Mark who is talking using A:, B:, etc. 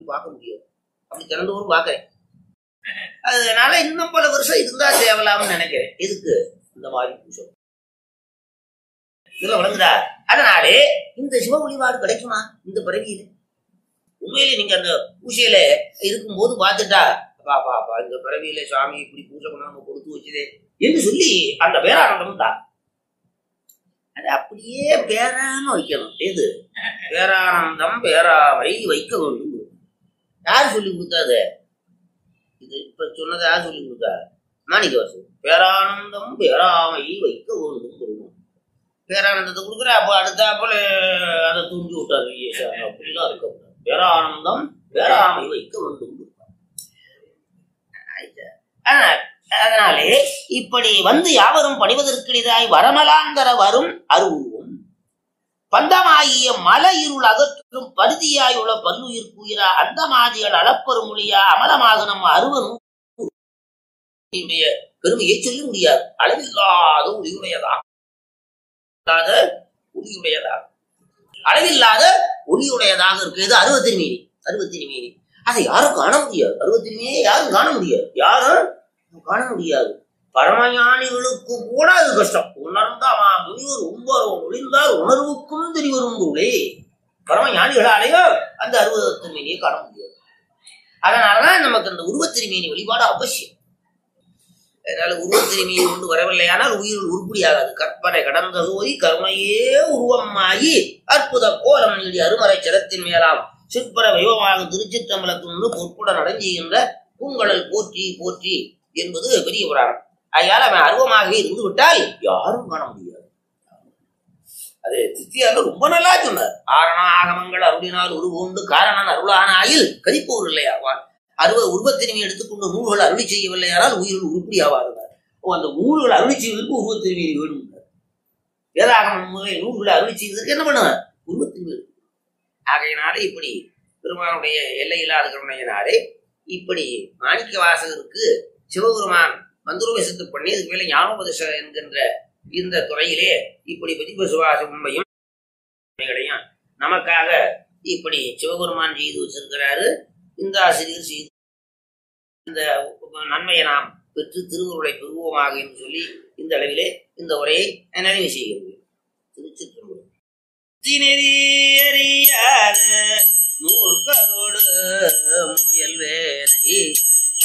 A: பார்க்க முடியாது அப்படி திறந்தோறும் பார்க்கறேன் அதனால இன்னும் பல வருஷம் இருந்தா தேவலாம்னு நினைக்கிறேன் எதுக்கு இந்த மாதிரி பூஜை இதுல விளங்குதா அதனாலே இந்த சிவ வழிபாடு கிடைக்குமா இந்த பிறவியில உண்மையிலே நீங்க அந்த பூஜையில இருக்கும்போது பார்த்துட்டா பா பா பா இந்த பிறவியில சுவாமி இப்படி பூஜை பண்ண நம்ம கொடுத்து வச்சுதே என்று சொல்லி அந்த பேரானந்தம் தான் அது அப்படியே பேராம வைக்கணும் எது பேரானந்தம் பேராமை வைக்க வேண்டும் யார் சொல்லி கொடுத்தாது இது இப்ப சொன்னதை யார் சொல்லி கொடுத்தா மாணிக்கவாசு பேரானந்தம் பேராமை வைக்க வேண்டும் சொல்லுவோம் பேரானந்தத்தை கொடுக்குற அப்போ அடுத்தாப்புல அதை தூண்டி விட்டாரு ஐயா, அப்படிலாம் இருக்கக்கூடாது பேரானந்தம் பேராமை வைக்க வேண்டும் ஆயிட்டா. அதனால் அதனாலே இப்படி வந்து யாவரும் பணிவதற்கிடைதாய் வரமலாந்தர வரும் அருவும் பந்தமாகிய மல இருள் அகற்றும் பருதியாய் உள்ள பல்லுயிர் குயிரா அந்த மாதிகள் அளப்பெரும் மொழியா அமலமாக நம்ம அருவனும் பெருமையை சொல்ல முடியாது அளவில்லாத ஒளியுடையதா இல்லாத ஒளியுடையதாக அளவில்லாத ஒளியுடையதாக இருக்கிறது அருவத்திருமீனி அருவத்திருமீனி அதை யாரும் காண முடியாது அருவத்திருமீனியை யாரும் காண முடியாது யாரும் காண முடியாது பரமஞானிகளுக்கு கூட அது கஷ்டம் உணர்ந்தா முனிவர் உண்பரோ ஒளிந்தார் உணர்வுக்கும் தெரிவரும் உள்ளே பரமஞானிகளாலேயோ அந்த அருவத்திருமீனியை காண முடியாது அதனாலதான் நமக்கு அந்த உருவத்திருமீனி வழிபாடு அவசியம் அதனால உருவத்திருமீனி கொண்டு வரவில்லையானால் உயிரில் உருப்படியாகாது கற்பனை கடந்தது போய் கருணையே உருவமாகி அற்புத கோலம் நீடி அருமறை சிரத்தின் மேலாம் சிற்பர வைவமாக திருச்சிற்றம்பலத்தின் பொற்புட நடஞ்சுகின்ற பூங்கடல் போற்றி போற்றி என்பது பெரிய புராணம் அதனால அவன் அருவமாக இருந்து விட்டால் யாரும் காண முடியாது அது சித்தியார்ல ரொம்ப நல்லா சொன்னார் ஆரண ஆகமங்கள் அருளினால் உருவுண்டு காரணன் அருளான ஆயில் கதிப்போர் இல்லையா அருவ உருவத்திருமி எடுத்துக்கொண்டு நூல்கள் அருளி செய்யவில்லையானால் உயிரில் உருப்படி ஆவார்கள் ஓ அந்த நூல்கள் அருளி செய்வதற்கு உருவத்திருமி வேணும் வேதாகமம் முதலிய நூல்களை அருளி செய்வதற்கு என்ன பண்ணுவார் உருவத்திருமி வேணும். ஆகையினாலே இப்படி பெருமானுடைய எல்லையில்லாத கருணையினாலே இப்படி மாணிக்க வாசகருக்கு சிவபெருமான் மந்திரோபசத்து பண்ணி அதுக்கு மேல ஞானோபதேச என்கின்ற இந்த துறையிலே இப்படி பதிப்பு சுவாச உண்மையும் உண்மைகளையும் நமக்காக இப்படி சிவபெருமான் செய்து வச்சிருக்கிறாரு இந்த ஆசிரியர் செய்து இந்த நன்மையை நாம் பெற்று திருவுருளை பெறுவோமாக என்று சொல்லி இந்த அளவிலே இந்த உரையை நிறைவு செய்கிறது திருச்சிற்றம்பலம் திணறியறியாத மூர்க்கரோடு முயல் வேலை